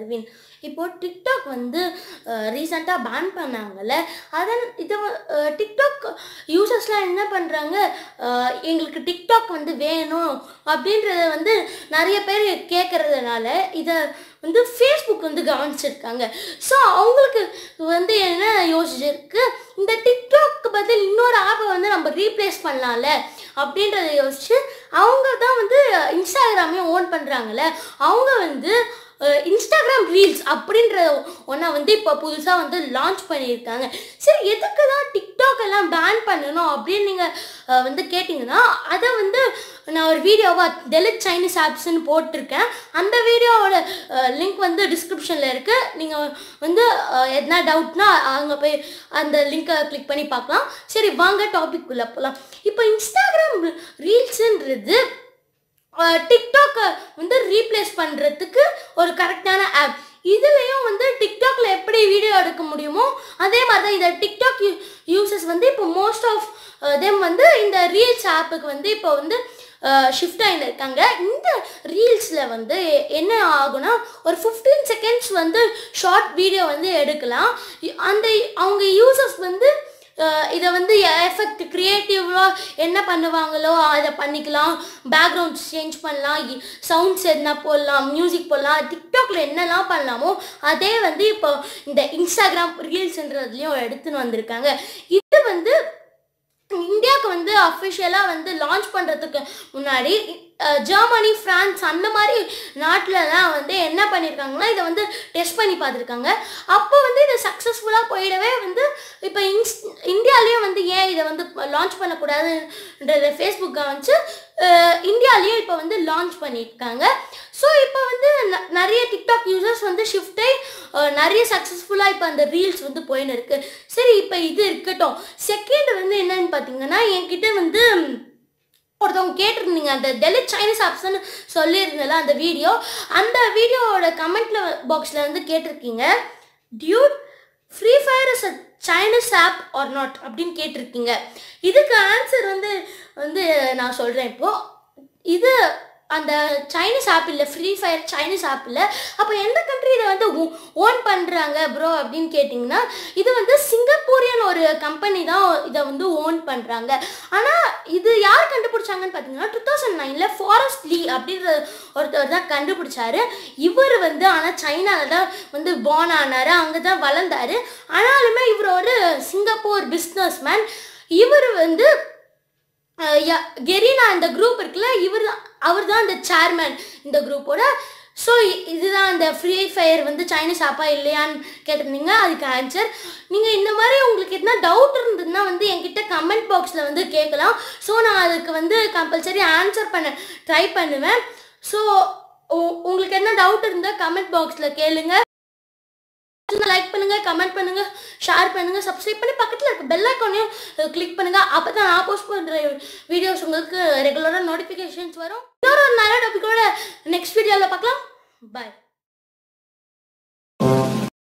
பிரவீன் இப்போ டிக்டாக் வந்து ரீசெண்டாக பேன் பண்ணாங்கல்ல அதன் இதை டிக்டாக் யூசர்ஸ்லாம் என்ன பண்ணுறாங்க எங்களுக்கு டிக்டாக் வந்து வேணும் அப்படின்றத வந்து நிறைய பேர் கேட்குறதுனால இதை வந்து ஃபேஸ்புக் வந்து கவனிச்சிருக்காங்க ஸோ அவங்களுக்கு வந்து என்ன யோசிச்சிருக்கு இந்த டிக்டாக்கு பதில் இன்னொரு ஆப்பை வந்து நம்ம ரீப்ளேஸ் பண்ணலாம்ல அப்படின்றத யோசிச்சு அவங்க தான் வந்து இன்ஸ்டாகிராமையும் ஓன் பண்ணுறாங்கல்ல அவங்க வந்து அஹ், இன்ஸ்டாகிராம் ரீல்ஸ் அப்படின்ற ஒன்றை வந்து இப்போ புதுசாக வந்து லான்ச் பண்ணியிருக்காங்க சரி எதுக்கு தான் டிக்டாக் எல்லாம் பேன் பண்ணணும் அப்படின்னு நீங்கள் வந்து கேட்டிங்கன்னா அதை வந்து நான் ஒரு வீடியோவாக டெலிட் சைனீஸ் ஆப்ஸ்ன்னு போட்டிருக்கேன் அந்த வீடியோவோட லிங்க் வந்து டிஸ்கிரிப்ஷனில் இருக்குது நீங்கள் வந்து அஹ், எதனா டவுட்னா அங்கே போய் அந்த லிங்கை கிளிக் பண்ணி பார்க்கலாம் சரி வாங்க டாபிக் உள்ள போகலாம் இப்போ இன்ஸ்டாகிராம் ரீல்ஸுன்றது டிக்டாக்கை வந்து ரீப்ளேஸ் பண்ணுறதுக்கு ஒரு கரெக்டான ஆப் இதுலேயும் வந்து டிக்டாக்ல எப்படி வீடியோ எடுக்க முடியுமோ அதே மாதிரி தான் இந்த டிக்டாக் யூசர்ஸ் வந்து இப்போ மோஸ்ட் ஆஃப் தெம் வந்து இந்த ரீல்ஸ் ஆப்புக்கு வந்து இப்போ வந்து ஷிஃப்ட் ஆகிருக்காங்க இந்த ரீல்ஸில் வந்து என்ன ஆகும்னா ஒரு ஃபிஃப்டீன் செகண்ட்ஸ் வந்து ஷார்ட் வீடியோ வந்து எடுக்கலாம் இ- அந்த அவங்க யூசர்ஸ் வந்து அஹ் இதை வந்து எஃபெக்ட் க்ரியேட்டிவாக என்ன பண்ணுவாங்களோ அதை பண்ணிக்கலாம் பேக்ரவுண்ட் சேஞ்ச் பண்ணலாம் சவுண்ட்ஸ் எதுனா போடலாம் மியூசிக் போடலாம் டிக்டாக்ல என்னெல்லாம் பண்ணலாமோ அதே வந்து இப்போ இந்த இன்ஸ்டாகிராம் ரீல்ஸ்ன்றதுலையும் எடுத்துன்னு வந்திருக்காங்க இது வந்து இந்தியாவுக்கு வந்து அஃபிஷியலாக வந்து லான்ச் பண்ணுறதுக்கு முன்னாடி அஹ், ஜெர்மனி ஃப்ரான்ஸ் அந்த மாதிரி நாட்டிலலாம் வந்து என்ன பண்ணியிருக்காங்கன்னா இதை வந்து டெஸ்ட் பண்ணி பார்த்துருக்காங்க அப்போ வந்து இது சக்ஸஸ்ஃபுல்லாக போயிடவே வந்து இப்போ இன்ஸ் இந்தியாலேயும் வந்து ஏன் இதை வந்து லான்ச் பண்ணக்கூடாதுன்றத ஃபேஸ்புக் கவனிச்சு அஹ், இந்தியாலேயும் இப்போ வந்து லான்ச் பண்ணியிருக்காங்க ஸோ இப்போ வந்து ந- நிறைய டிக்டாக் யூசர்ஸ் வந்து ஷிஃப்ட் ஆகி அஹ், நிறைய சக்ஸஸ்ஃபுல்லாக இப்போ அந்த ரீல்ஸ் வந்து போயின்னு இருக்கு சரி இப்போ இது இருக்கட்டும் செகண்ட் வந்து என்னன்னு பார்த்தீங்கன்னா என்கிட்ட வந்து ஒருத்தவங்க கேட்டிருந்தீங்க அந்த டெலிட் சைனீஸ் ஆப்ஸ்ன்னு சொல்லியிருந்தல அந்த வீடியோ அந்த வீடியோவோட கமெண்ட்ல பாக்ஸில் வந்து கேட்டிருக்கீங்க dude free fire is a Chinese app or not அப்படின்னு கேட்டிருக்கீங்க இதுக்கு ஆன்சர் வந்து வந்து நான் சொல்கிறேன் இப்போது இது அந்த சைனீஸ் ஆப் இல்லை ஃப்ரீ ஃபயர் சைனீஸ் ஆப் இல்லை அப்போ எந்த கண்ட்ரி இதை வந்து ஓன் பண்ணுறாங்க ப்ரோ அப்படின்னு கேட்டிங்கன்னா இது வந்து சிங்கப்பூரியன் ஒரு கம்பெனி தான் இதை வந்து ஓன் பண்ணுறாங்க ஆனால் இது யார் கண்டுபிடிச்சாங்கன்னு பார்த்தீங்கன்னா டூ தௌசண்ட் நைனில் ஃபாரஸ்ட் லீ அப்படின்ற ஒருத்தர் தான் கண்டுபிடிச்சாரு இவர் வந்து ஆனால் சைனாவில் தான் வந்து born ஆனார் அங்கே தான் வளர்ந்தாரு ஆனாலுமே இவர் ஒரு சிங்கப்பூர் பிஸ்னஸ் மேன் இவர் வந்து அஹ் ய- கெரினா இந்த குரூப் இருக்குல்ல இவர் தான் அவர் தான் இந்த சேர்மேன் இந்த குரூப்போட ஸோ இதுதான் இந்த ஃப்ரீ ஃபயர் வந்து சைனீஸ் ஆப்பா இல்லையான்னு கேட்டிருந்தீங்க அதுக்கு ஆன்சர் நீங்கள் இந்த மாதிரி உங்களுக்கு எதுனா டவுட் இருந்ததுன்னா வந்து என்கிட்ட கமெண்ட் பாக்ஸில் வந்து கேட்கலாம் ஸோ நான் அதுக்கு வந்து கம்பல்சரி ஆன்சர் பண்ண ட்ரை பண்ணுவேன் ஸோ உங்களுக்கு என்ன டவுட் இருந்தால் கமெண்ட் பாக்ஸில் கேளுங்க லைக் பண்ணுங்க கமெண்ட் பண்ணுங்க ஷேர் பண்ணுங்க சப்ஸ்கிரைப் பண்ணி பக்கத்தில் இருக்க பெல் ஐக்கானையும் கிளிக் பண்ணுங்க அப்போ தான் நான் போஸ்ட் பண்ணுற வீடியோஸ் உங்களுக்கு ரெகுலராக நோட்டிஃபிகேஷன்ஸ் வரும் இன்னொரு ஒரு நல்ல டாபிக்கோட நெக்ஸ்ட் வீடியோவில் பார்க்கலாம் பாய்